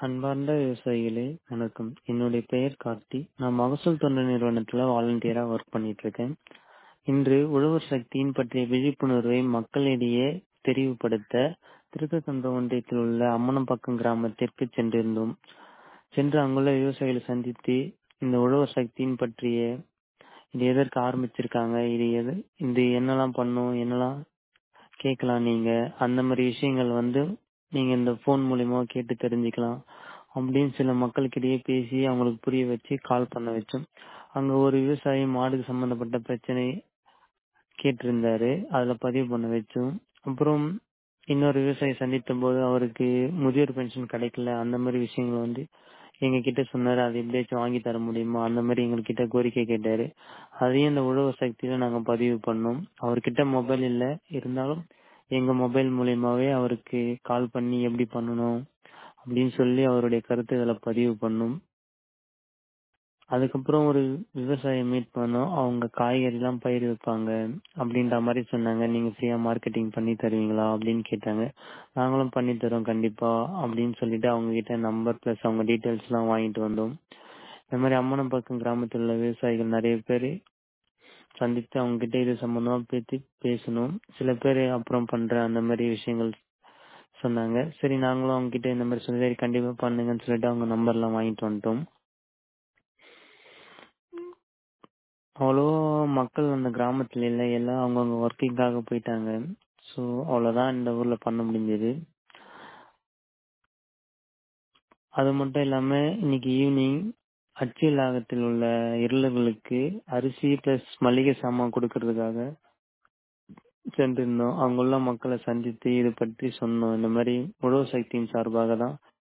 அன்பார்ந்த விவசாயிகளே வணக்கம் என்னுடைய பெயர் கார்த்தி நான் மகசூல் தொண்டு நிறுவனத்துல வாலண்டியரா ஒர்க் பண்ணிட்டு இருக்கேன் இன்று உழவர் சக்தியின் பற்றிய விழிப்புணர்வை மக்களிடையே தெரிவுபடுத்த திருக்கசந்தம் ஒன்றியத்தில் உள்ள அம்மனம்பாக்கம் கிராமத்திற்கு சென்றிருந்தோம் சென்று அங்குள்ள விவசாயிகளை சந்தித்து இந்த உழவர் சக்தியின் பற்றிய இது எதற்கு ஆரம்பிச்சிருக்காங்க இது எது இது என்னெல்லாம் பண்ணும் என்னெல்லாம் கேட்கலாம் நீங்க அந்த மாதிரி விஷயங்கள் வந்து நீங்க இந்த போன் மூலியமா கேட்டு தெரிஞ்சுக்கலாம் அப்படின்னு சில மக்களுக்கிடையே பேசி அவங்களுக்கு புரிய வச்சு கால் பண்ண வச்சோம் அங்க ஒரு விவசாயி மாடுக்கு சம்பந்தப்பட்ட பிரச்சனை கேட்டிருந்தாரு அதுல பதிவு பண்ண வச்சோம் அப்புறம் இன்னொரு விவசாயி சந்தித்த போது அவருக்கு முதியோர் பென்ஷன் கிடைக்கல அந்த மாதிரி விஷயங்கள் வந்து எங்க கிட்ட சொன்னாரு அது எப்படியாச்சும் வாங்கி தர முடியுமா அந்த மாதிரி எங்ககிட்ட கோரிக்கை கேட்டாரு அதையும் இந்த உழவு சக்தியில நாங்க பதிவு பண்ணோம் அவர்கிட்ட மொபைல் இல்ல இருந்தாலும் எங்க மொபைல் மூலியமாவே அவருக்கு கால் பண்ணி எப்படி பண்ணணும் அப்படின்னு சொல்லி அவருடைய கருத்து இதுல பதிவு பண்ணோம் அதுக்கப்புறம் ஒரு விவசாயம் மீட் பண்ணோம் அவங்க காய்கறி எல்லாம் பயிர் வைப்பாங்க அப்படின்ற மாதிரி சொன்னாங்க நீங்க ஃப்ரீயா மார்க்கெட்டிங் பண்ணி தருவீங்களா அப்படின்னு கேட்டாங்க நாங்களும் பண்ணி தரோம் கண்டிப்பா அப்படின்னு சொல்லிட்டு அவங்க கிட்ட நம்பர் பிளஸ் அவங்க டீட்டெயில்ஸ் எல்லாம் வாங்கிட்டு வந்தோம் இந்த மாதிரி அம்மனம்பாக்கம் கிராமத்தில் உள்ள விவசாயிகள் நிறைய பேர் சந்தித்து அவங்க கிட்ட இது சம்பந்தமா பேசி பேசணும் சில பேர் அப்புறம் பண்ற அந்த மாதிரி விஷயங்கள் சொன்னாங்க சரி நாங்களும் அவங்க கிட்ட இந்த மாதிரி சொல்லி கண்டிப்பா பண்ணுங்கன்னு சொல்லிட்டு அவங்க நம்பர் எல்லாம் வாங்கிட்டு வந்துட்டோம் அவ்வளோ மக்கள் அந்த கிராமத்துல இல்லை எல்லாம் அவங்கவுங்க ஒர்க்கிங்காக போயிட்டாங்க ஸோ அவ்வளோதான் இந்த ஊர்ல பண்ண முடிஞ்சது அது மட்டும் இல்லாம இன்னைக்கு ஈவினிங் அச்சிலாகத்தில் உள்ள இருளர்களுக்கு அரிசி பிளஸ் மளிகை சாமான் கொடுக்கறதுக்காக சென்றிருந்தோம் அங்குள்ள மக்களை சந்தித்து இது பற்றி சொன்னோம் இந்த மாதிரி உழவு சக்தியின் சார்பாக தான்